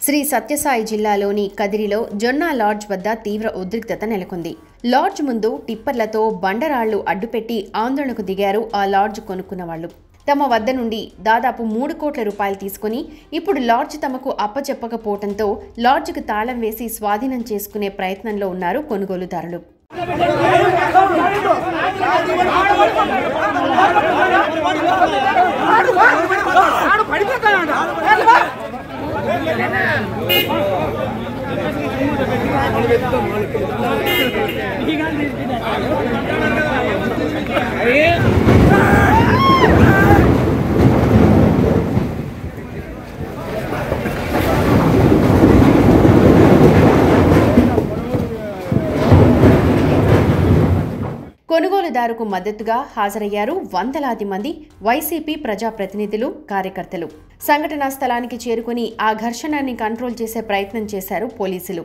శ్రీ సత్యసాయి జిల్లాలోని కదిరిలో జొన్నా లాడ్జ్ వద్ద తీవ్ర ఉద్రిక్తత నెలకొంది లాడ్జ్ ముందు టిప్పర్లతో బండరాళ్లు అడ్డుపెట్టి ఆందోళనకు దిగారు ఆ లాడ్జ్ కొనుక్కున్న వాళ్ళు తమ వద్ద నుండి దాదాపు మూడు కోట్ల రూపాయలు తీసుకుని ఇప్పుడు లాడ్జ్ తమకు అప్పచెప్పకపోవడంతో లాడ్జ్కు తాళం వేసి స్వాధీనం చేసుకునే ప్రయత్నంలో ఉన్నారు కొనుగోలుదారులు కొనుగోలుదారుకు మద్దతుగా హాజరయ్యారు వందలాది మంది వైసీపీ ప్రజాప్రతినిధులు కార్యకర్తలు సంఘటనా స్థలానికి చేరుకుని ఆ ఘర్షణని కంట్రోల్ చేసే ప్రయత్నం చేశారు పోలీసులు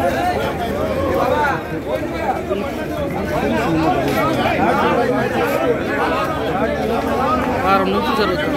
వారం నుంచి జరుగుతుంది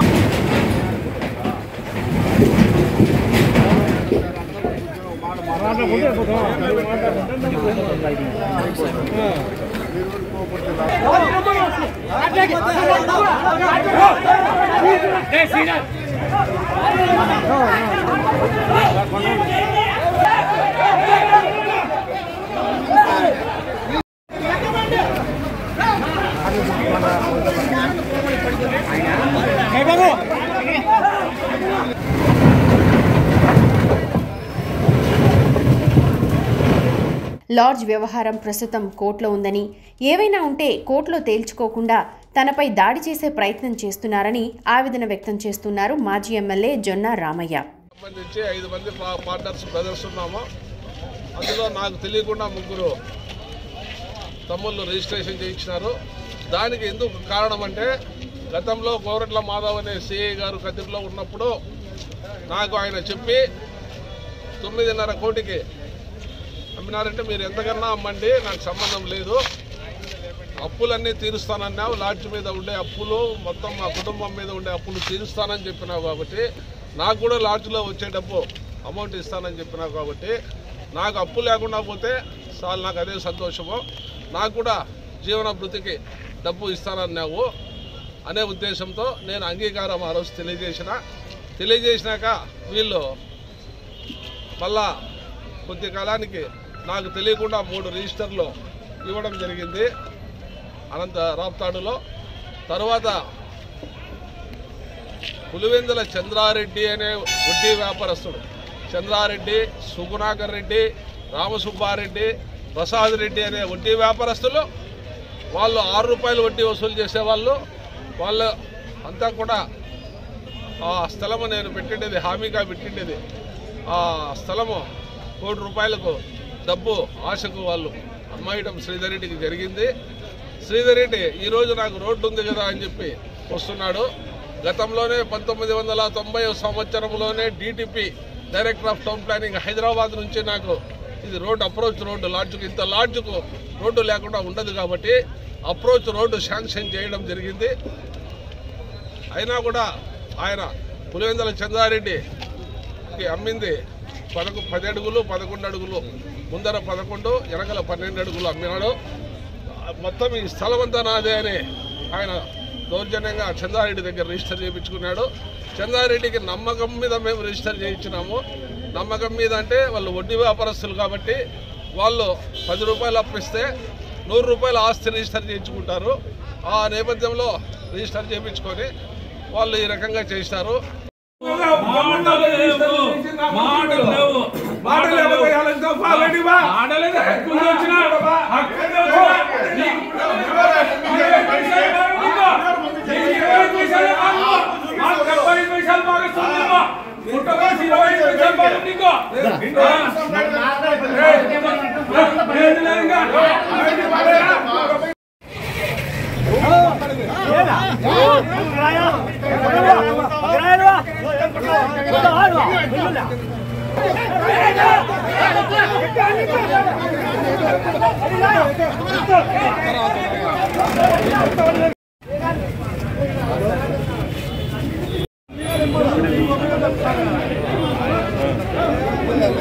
లాడ్జ్ వ్యవహారం ప్రస్తుతం కోర్టులో ఉందని ఏవైనా ఉంటే కోర్టులో తేల్చుకోకుండా తనపై దాడి చేసే ప్రయత్నం చేస్తున్నారని ఆవేదన వ్యక్తం చేస్తున్నారు మాజీ ఎమ్మెల్యే జొన్న రామయ్య సంబంధించి ఐదు మంది పా- పార్ట్నర్స్ బ్రదర్స్ ఉన్నాము అందులో నాకు తెలియకుండా ముగ్గురు తమ్ముళ్ళు రిజిస్ట్రేషన్ చేయించినారు దానికి ఎందుకు కారణం అంటే గతంలో గోరట్ల మాధవ్ అనే సిఐ గారు కదిరిలో ఉన్నప్పుడు నాకు ఆయన చెప్పి తొమ్మిదిన్నర కోటికి అమ్మినారంటే మీరు ఎంతకన్నా అమ్మండి నాకు సంబంధం లేదు అప్పులన్నీ తీరుస్తానన్నావు లాడ్జ్ మీద ఉండే అప్పులు మొత్తం మా కుటుంబం మీద ఉండే అప్పులు తీరుస్తానని చెప్పినావు కాబట్టి నాకు కూడా లాడ్జ్లో వచ్చే డబ్బు అమౌంట్ ఇస్తానని చెప్పినావు కాబట్టి నాకు అప్పు లేకుండా పోతే చాలు నాకు అదే సంతోషము నాకు కూడా జీవనాభివృద్ధికి డబ్బు ఇస్తానన్నావు అనే ఉద్దేశంతో నేను అంగీకారం ఆ రోజు తెలియజేసిన తెలియజేసినాక వీళ్ళు మళ్ళా కొద్ది కాలానికి నాకు తెలియకుండా మూడు రిజిస్టర్లు ఇవ్వడం జరిగింది అనంత రాప్తాడులో తర్వాత పులివెందుల చంద్రారెడ్డి అనే వడ్డీ వ్యాపారస్తుడు చంద్రారెడ్డి సుగుణాకర్ రెడ్డి రామసుబ్బారెడ్డి ప్రసాద్ రెడ్డి అనే వడ్డీ వ్యాపారస్తులు వాళ్ళు ఆరు రూపాయలు వడ్డీ వసూలు చేసేవాళ్ళు వాళ్ళు అంతా కూడా ఆ స్థలము నేను పెట్టిండేది హామీగా పెట్టిండేది ఆ స్థలము కోటి రూపాయలకు డబ్బు ఆశకు వాళ్ళు అమ్మాయిటం శ్రీధర్ రెడ్డికి జరిగింది శ్రీధర్ రెడ్డి ఈరోజు నాకు రోడ్డు ఉంది కదా అని చెప్పి వస్తున్నాడు గతంలోనే పంతొమ్మిది వందల తొంభై సంవత్సరంలోనే DTP director of town planning Hyderabad నుంచి నాకు ఇది రోడ్డు అప్రోచ్ రోడ్డు లాడ్జ్కు ఇంత లాడ్జ్కు రోడ్డు లేకుండా ఉండదు కాబట్టి అప్రోచ్ రోడ్డు శాంక్షన్ చేయడం జరిగింది అయినా కూడా ఆయన పులివెందుల చంద్రారెడ్డికి అమ్మింది పదకొ పది అడుగులు పదకొండు అడుగులు ముందర పదకొండు వెనకల పన్నెండు అడుగులు అమ్మినాడు మొత్తం ఈ స్థలం అంతా నాదే అని ఆయన దౌర్జన్యంగా చంద్రారెడ్డి దగ్గర రిజిస్టర్ చేయించుకున్నాడు చంద్రారెడ్డికి నమ్మకం మీద మేము రిజిస్టర్ చేయించినాము నమ్మకం మీద అంటే వాళ్ళు వడ్డీ వ్యాపారస్తులు కాబట్టి వాళ్ళు పది రూపాయలు అప్పిస్తే నూరు రూపాయల ఆస్తి రిజిస్టర్ చేయించుకుంటారు ఆ నేపథ్యంలో రిజిస్టర్ చేయించుకొని వాళ్ళు ఈ రకంగా చేస్తారు మాటలు లేవు మాటలు లేవు మాటలు లేవు మాటలేదు హక్కు వచ్చిన హక్కు వచ్చిన నీకు పైసలు బాగా ఉందో? నీకు ఇరవై పైసలు బాగా ఉందో? మాకు డెబ్బై పైసలు బాగా వస్తుందేమో. పుట్టకోసి ఇరవై పైసలు బాగా నీకు. లేదు లేదు ఇంకా. ఆ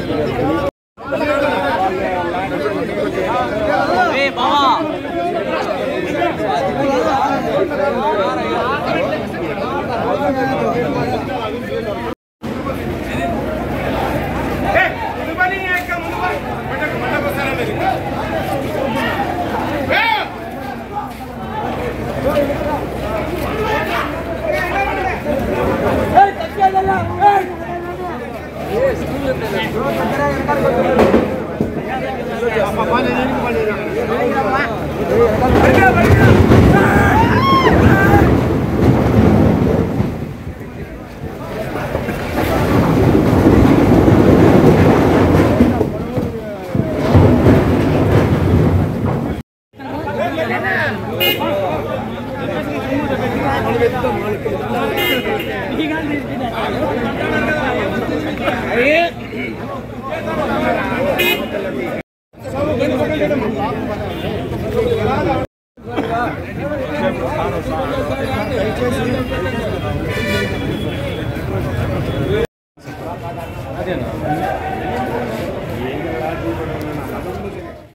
అదే